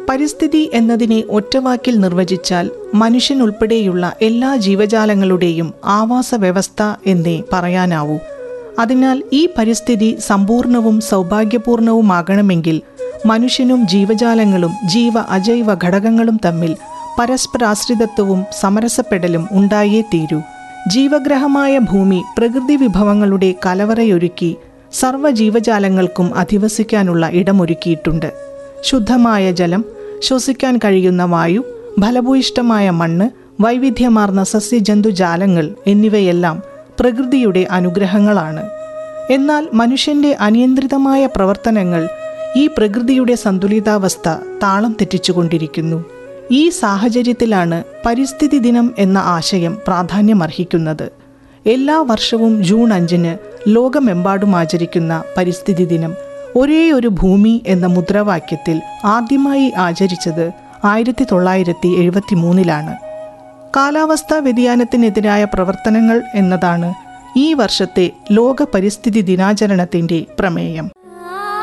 പരിസ്ഥിതി എന്നതിനെ ഒറ്റവാക്കിൽ നിർവചിച്ചാൽ മനുഷ്യൻ ഉൾപ്പെടെയുള്ള എല്ലാ ജീവജാലങ്ങളുടെയും ആവാസ വ്യവസ്ഥ എന്നേ പറയാനാവൂ അതിനാൽ ഈ പരിസ്ഥിതി സമ്പൂർണവും സൗഭാഗ്യപൂർണവുമാകണമെങ്കിൽ മനുഷ്യനും ജീവജാലങ്ങളും ജീവ അജൈവ ഘടകങ്ങളും തമ്മിൽ പരസ്പരാശ്രിതത്വവും സമരസപ്പെടലും ഉണ്ടായേ തീരൂ ജീവഗ്രഹമായ ഭൂമി പ്രകൃതി വിഭവങ്ങളുടെ കലവറയൊരുക്കി സർവ്വ ജീവജാലങ്ങൾക്കും അധിവസിക്കാനുള്ള ഇടമൊരുക്കിയിട്ടുണ്ട് ശുദ്ധമായ ജലം ശ്വസിക്കാൻ കഴിയുന്ന വായു ഫലഭൂയിഷ്ടമായ മണ്ണ് വൈവിധ്യമാർന്ന സസ്യജന്തുജാലങ്ങൾ എന്നിവയെല്ലാം പ്രകൃതിയുടെ അനുഗ്രഹങ്ങളാണ് എന്നാൽ മനുഷ്യന്റെ അനിയന്ത്രിതമായ പ്രവർത്തനങ്ങൾ ഈ പ്രകൃതിയുടെ സന്തുലിതാവസ്ഥ താളം തെറ്റിച്ചുകൊണ്ടിരിക്കുന്നു ഈ സാഹചര്യത്തിലാണ് പരിസ്ഥിതി ദിനം എന്ന ആശയം പ്രാധാന്യമർഹിക്കുന്നത് എല്ലാ വർഷവും ജൂൺ അഞ്ചിന് ലോകമെമ്പാടും ആചരിക്കുന്ന പരിസ്ഥിതി ദിനം ഒരേ ഒരു ഭൂമി എന്ന മുദ്രാവാക്യത്തിൽ ആദ്യമായി ആചരിച്ചത് ആയിരത്തി തൊള്ളായിരത്തി എഴുപത്തി മൂന്നിലാണ് കാലാവസ്ഥാ വ്യതിയാനത്തിനെതിരായ പ്രവർത്തനങ്ങൾ എന്നതാണ് ഈ വർഷത്തെ ലോക പരിസ്ഥിതി ദിനാചരണത്തിന്റെ പ്രമേയം